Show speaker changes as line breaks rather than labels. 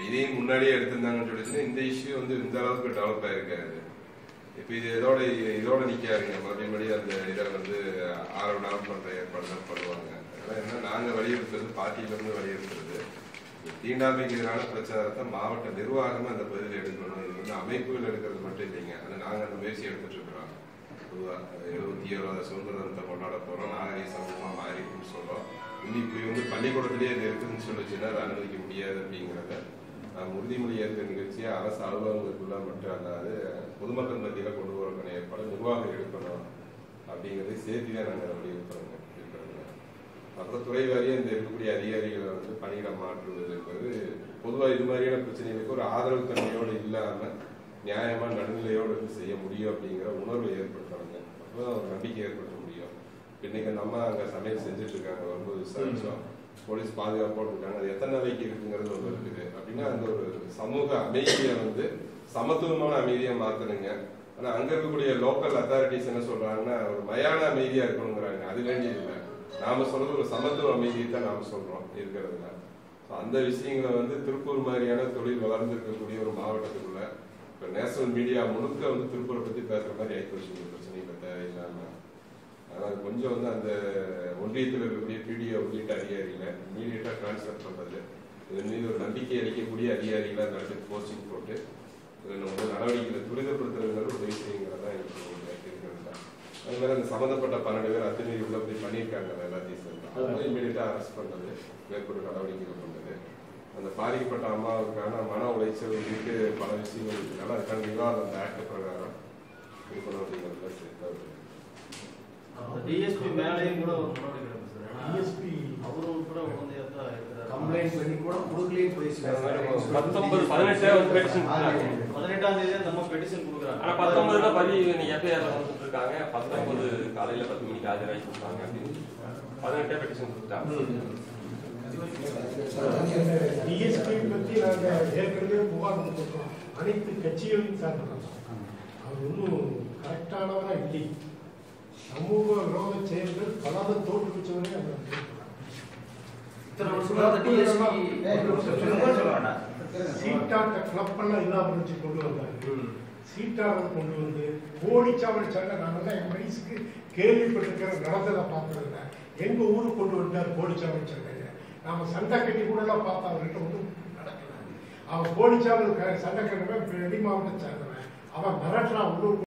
இப்ப இதையும் முன்னாடியே எடுத்திருந்தாங்கன்னு சொல்லிச்சுன்னா இந்த இஷ்யூ வந்து இந்த அளவுக்கு டெவலப் ஆயிருக்காது இப்ப இது இதோட இதோட நிக்காதுங்க மறுபடியும் மறுபடியும் அந்த இதை வந்து ஆர்வம் பண்ற ஏற்பாடு தான் பண்ணுவாங்க அதனால என்ன நாங்க வலியுறுத்துறது பார்ட்டியில இருந்து வலியுறுத்துறது தீண்டாமைக்கு எதிரான பிரச்சாரத்தை மாவட்ட நிர்வாகமே அந்த பதில் எடுக்கணும் இது வந்து அமைப்புகள் எடுக்கிறது மட்டும் இல்லைங்க அது நாங்க அந்த முயற்சி எடுத்துட்டு இருக்கிறோம் பொதுவா எழுபத்தி ஏழாவது சுதந்திர தினத்தை கொண்டாட போறோம் நாகரிக சமூகமா மாறிக்குன்னு சொல்றோம் இன்னும் இப்படி வந்து பள்ளிக்கூடத்திலேயே இது இருக்குதுன்னு சொல்லிச்சுன்னா அதை அனுமதிக்க முடியாது அப்படிங்கிறத நாம் உறுதிமொழி ஏற்கிற நிகழ்ச்சியை அரசு அலுவலகங்களுக்குள்ள மட்டும் அல்லாது பொதுமக்கள் மத்தியில கொண்டு வரக்கான ஏற்பாடு நிர்வாகம் எடுக்கணும் அப்படிங்கிறதை சேர்த்து தான் நாங்கள் வலியுறுத்துறோங்க இருக்கிறதுல அப்புறம் துறை வாரியா இந்த இருக்கக்கூடிய அதிகாரிகளை வந்து பணியிடம் மாற்றுவது என்பது பொதுவாக இது மாதிரியான பிரச்சனைகளுக்கு ஒரு ஆதரவு தன்மையோடு இல்லாம நியாயமா நடுநிலையோடு இருந்து செய்ய முடியும் அப்படிங்கிற உணர்வை ஏற்படுத்துறாங்க அப்போ ஒரு நம்பிக்கை ஏற்படுத்த முடியும் இன்னைக்கு அந்த அம்மா அங்க சமையல் செஞ்சுட்டு இருக்காங்க வரும்போது விசாரிச்சோம் போலீஸ் பாதுகாப்போடு இருக்காங்க அது எத்தனை நாளைக்கு இருக்குங்கிறது ஒன்று இருக்குது அப்படின்னா அந்த ஒரு சமூக அமைதியை வந்து சமத்துவமான அமைதியை மாத்தணுங்க ஆனா அங்க இருக்கக்கூடிய லோக்கல் அத்தாரிட்டிஸ் என்ன சொல்றாங்கன்னா ஒரு மயான அமைதியா இருக்கணுங்கிறாங்க அது வேண்டியதில்லை நாம சொல்றது ஒரு சமத்துவ அமைதியை தான் நாம சொல்றோம் இருக்கிறதுல So அந்த விஷயங்களை வந்து திருப்பூர் மாதிரியான தொழில் வளர்ந்து இருக்கக்கூடிய ஒரு மாவட்டத்துக்குள்ள இப்ப நேஷனல் மீடியா முழுக்க வந்து திருப்பூரை பத்தி பேசுற மாதிரி ஆகி போச்சு இந்த பிரச்சனை இப்ப தேவையில்லாம அதனால கொஞ்சம் வந்து அந்த ஒன்றியத்தில் இருக்கக்கூடிய பிடிஓ உள்ளிட்ட அதிகாரிகளை இமீடியட்டா டிரான்ஸ்ஃபர் பண்றது இதன் மீது ஒரு நம்பிக்கை அளிக்கக்கூடிய அதிகாரிகளை அந்த இடத்துக்கு போஸ்டிங் போட்டு இதில் நம்ம வந்து நடவடிக்கைகளை துரிதப்படுத்துறதுங்கிறது உதவி செய்யுங்கிறதா எனக்கு இருக்கிறது அது மாதிரி அந்த சம்மந்தப்பட்ட பன்னெண்டு பேர் அத்துமீறி உள்ள போய் பண்ணியிருக்காங்க எல்லாத்தையும் சேர்ந்து அவங்க இமீடியட்டா அரெஸ்ட் பண்ணது மேற்கொண்டு நடவடிக்கைகள் பண்ணது அந்த பாதிக்கப்பட்ட அம்மாவுக்கான மன உளைச்சல் உள்ளிட்டு பல விஷயங்கள் இருக்கனால அதுக்கான விவாதம் அந்த ஆக்ட் பிரகாரம் இது பண்ண அப்படிங்கிறதுல சேர்த்து
டிஎஸ்பி மேலேயும் கூட ஒரு நடவடிக்கை எடுக்கும் சார் ஏன்னா
DSP
அவரும் கூட உடந்தையா தான் இருக்கிறார்
கம்ப்ளைண்ட் பண்ணி கூட கொடுக்கலையும் போய்
பத்தொன்பது, பதினெட்டாவது petition கொடுத்தாங்க.
பதினெட்டாம் தேதி நம்ம பெட்டிஷன் கொடுக்குறாங்க
ஆனா பத்தொன்பதுல பதிவு நீங்க எஃப்ஐஆர் வந்துட்டு இருக்காங்க பத்தொன்பது காலையில பத்து மணிக்கு ஆஜராகி கொடுத்தாங்க அப்படின்னு பதினெட்டே பெட்டிஷன் கொடுத்தாங்க
டிஎஸ்பி பத்தி நாங்க ஏற்கனவே புகார் கொடுத்துருக்கோம் அனைத்து கட்சிகளையும் சார்ந்தோம் அவர் ஒன்றும் கரெக்டானவரா இல்லை சமூக விரோத செயல்கள் பலதை தோற்றுவிச்சவரே அவர்
இத்தனை வருஷமா அந்த DSP சொல்ல வேண்டாம்.
சீட்டாட்ட கிளப் எல்லாம் இல்லாம இருந்துச்சு கொண்டு வந்தாங்க சீட்டாளர் கொண்டு வந்து கோடிச்சாவடி சண்டை நாங்கெல்லாம் என் வயசுக்கு கேள்விப்பட்டிருக்கிற நடந்ததை பார்த்ததில்ல எங்க ஊருக்கு கொண்டு வந்தார் கோடிச்சாவடி சண்டையை நாம சண்டை கட்டி கூட எல்லாம் பார்த்தா அவர்கிட்ட ஒன்றும் நடக்கல அவன் கோடிச்சாவடி சண்டை கட்டுறவன் வெளி மாவட்டம் சேர்ந்தவன் அவன் மிரட்டுறான் உள்ளூர்